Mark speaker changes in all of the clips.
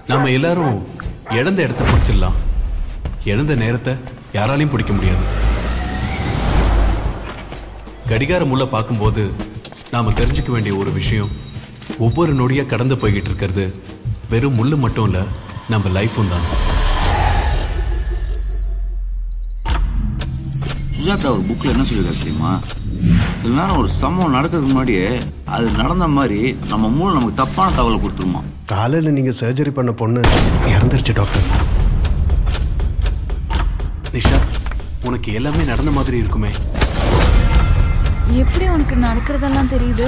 Speaker 1: நாம எல்லாரும் இழந்த இடத்த பிடிச்சிடலாம் இழந்த நேரத்தை யாராலையும் பிடிக்க முடியாது கடிகார முள்ள பார்க்கும்போது நாம தெரிஞ்சுக்க வேண்டிய ஒரு விஷயம் ஒவ்வொரு நொடியா கடந்து போய்கிட்டு இருக்கிறது வெறும் முள்ளு மட்டும் இல்ல நம்ம லைஃபும் தான்
Speaker 2: சுஜாதா ஒரு புக்கில் என்ன சொல்லியிருக்காரு தெரியுமா சில நேரம் ஒரு சம்பவம் நடக்கிறதுக்கு முன்னாடியே அது நடந்த மாதிரி நம்ம மூளை நமக்கு தப்பான தகவலை கொடுத்துருமா
Speaker 3: காலையில் நீங்கள் சர்ஜரி பண்ண பொண்ணு இறந்துருச்சு டாக்டர்
Speaker 1: நிஷா உனக்கு எல்லாமே நடந்த மாதிரி இருக்குமே
Speaker 4: எப்படி உனக்கு நடக்கிறதெல்லாம் தெரியுது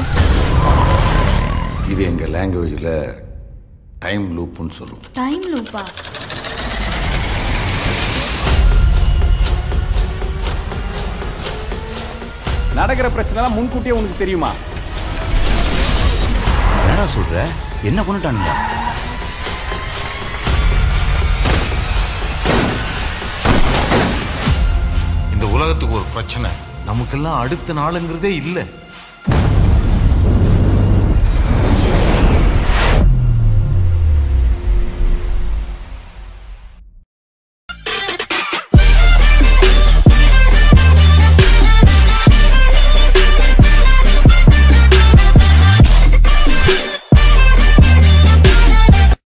Speaker 5: இது எங்கள் லாங்குவேஜில் டைம் லூப்புன்னு சொல்லுவோம்
Speaker 4: டைம் லூப்பா
Speaker 6: நடக்கிற பிரச்சனைலாம் முன்கூட்டியே உனக்கு தெரியுமா
Speaker 2: என்னடா சொல்ற என்ன கொண்டுட்டானுங்க
Speaker 5: இந்த உலகத்துக்கு ஒரு பிரச்சனை நமக்கெல்லாம் அடுத்த நாளுங்கிறதே இல்லை